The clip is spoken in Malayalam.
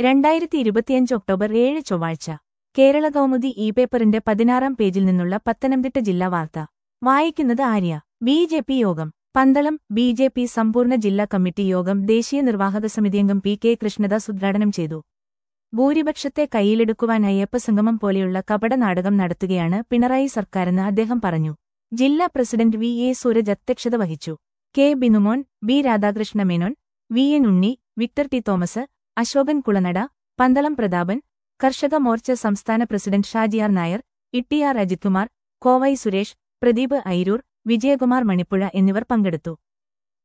രണ്ടായിരത്തി ഇരുപത്തിയഞ്ച് ഒക്ടോബർ ഏഴ് ചൊവ്വാഴ്ച കേരള കൗമുദി ഇ പേപ്പറിന്റെ പതിനാറാം പേജിൽ നിന്നുള്ള പത്തനംതിട്ട ജില്ലാ വാർത്ത വായിക്കുന്നത് ആര്യ ബി ജെ പി യോഗം പന്തളം ബി ജെ പി സമ്പൂർണ്ണ ജില്ലാ കമ്മിറ്റി യോഗം ദേശീയ നിർവാഹക സമിതിയംഗം പി കെ കൃഷ്ണദാസ് ഉദ്ഘാടനം ചെയ്തു ഭൂരിപക്ഷത്തെ കൈയിലെടുക്കുവാൻ അയ്യപ്പസംഗമം പോലെയുള്ള കപട നാടകം നടത്തുകയാണ് പിണറായി സർക്കാരെന്ന് അദ്ദേഹം പറഞ്ഞു ജില്ലാ പ്രസിഡന്റ് വി എ സൂരജ് അധ്യക്ഷത വഹിച്ചു K Binumon B Radhakrishna Menon V N Unni Victor T Thomas Ashokan Kulanada Pandalam Prathapan Karshaka Morcha സംസ്ഥാന പ്രസിഡന്റ് ഷാജിയാർ നായർ ഇട്ടിയാർ അജിത്കുമാർ കോവൈ സുരേഷ് പ്രദീപ് ഐരൂർ വിജയകുമാർ മണിപ്പുഴ എന്നിവർ പങ്കെടുത്തു